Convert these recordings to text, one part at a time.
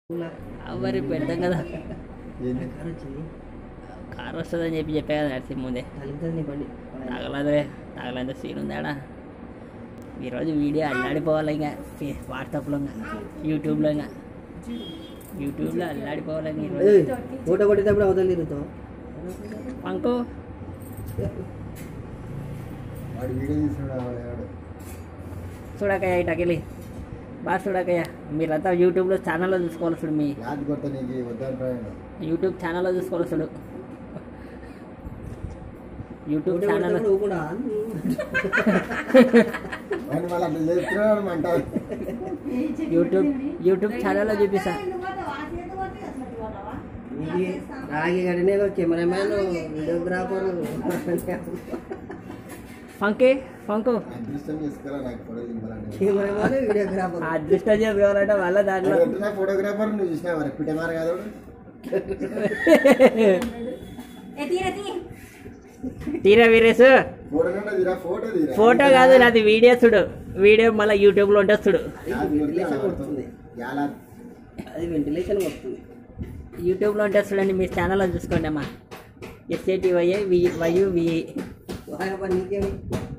మరి పెడతాం కదా ఏంది కారు వచ్చింది కారు వస్తుందని చెప్పి చెప్పా కదా నడిచి ముందే తగ్గుతుంది నీ బండి తగలదే తగలంత సీన్ ఉందాడా ఈరోజు వీడియో అల్లాడిపోవాలి ఇంకా ఫే- వాట్సాప్లో ఇంకా యూట్యూబ్లో ఇంకా యూట్యూబ్లో అల్లాడిపోవాలి ఇంకా ఈరోజు ఏయ్, ఫోటో కొట్టేటప్పుడు అవతల తిరుగుతావు పంకు వాడు వీడియో తీసుకున్నాడు వాడు చూడకయ్య ఇటకెళ్ళి బాగా చూడకయ్య మీరంతా యూట్యూబ్లో ఛానల్లో చూసుకోవాలి చూడు మీ యాద్ కొత్త నీకు వద్దని ప్రయాణం యూట్యూబ్ ఛానల్లో చూసుకోవాలి చూడు యూట్యూబ్ ఫోటో ఛానల్ కొట్టేటప్పుడు కూడా వాడిని వాళ్ళు అట్లా చేస్తున్నాడు అంటారు యూట్యూబ్ యూట్యూబ్ ఛానల్లో చూపిస్తా ఇది రాగి గడినే కెమెరామ్యాన్ వీడియోగ్రాఫర్ ఫంకి ఫంకు అదృష్టం చేసుకురా నాకు ఫోటో దింపాలంటే కెమెరామ్యాన్ వీడియోగ్రాఫర్ అదృష్టం చేసుకోవాలంటే మళ్ళీ దాంట్లో ఎట్లా ఫోటోగ్రాఫర్ నువ్వు చూసినావు మరి పిటమార కాదు తీరా వీరేష్ ఫోటో కంటే తీరా ఫోటో తీరా ఫోటో కాదు నాది వీడియో చూడు వీడియో మళ్ళీ యూట్యూబ్లో ఉంటుంది చూడు యాద్ వెంటిలేషన్ కొడుతుంది కొడుతుంది ఎలా అది వెంటిలేషన్ వస్తుంది యూట్యూబ్లో ఉంటుంది చూడండి మీ ఛానల్లో చూసుకోండి అమ్మా ఎస్ఏటీవైఏ వి వైయు విఈ బాగా పని నీకేమి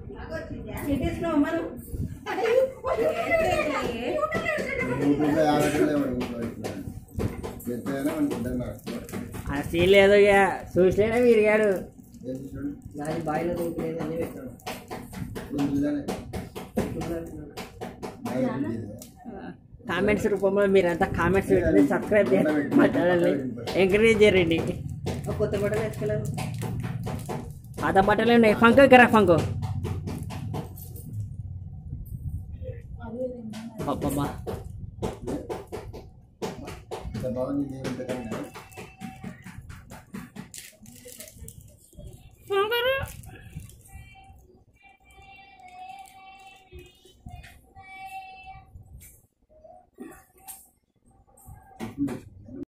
యూట్యూబ్లో యాభై వాడు ఊళ్ళో ఇట్లా చెప్తేనే అనుకుంటున్నా ఆ సీన్ లేదు ఇక చూసిలేనే విరిగాడు ఏం చూసాడు నాది బాయిలో దొరికిలేదు అని పెట్టాడు నేను చూసానే కామెంట్స్ రూపంలో మీరంతా కామెంట్స్ పెట్టండి సబ్స్క్రైబ్ చేయండి మా ఛానల్ని ఎంకరేజ్ చేయండి ఒక కొత్త బట్టలు వేసుకెళ్ళాను పాత బట్టలు ఉన్నాయి ఫంకు ఇక్కడ ఫంకు అబ్బబ్బా ఇంత బాగుంది ఇది ఇంతకన్నా ఇప్పుడు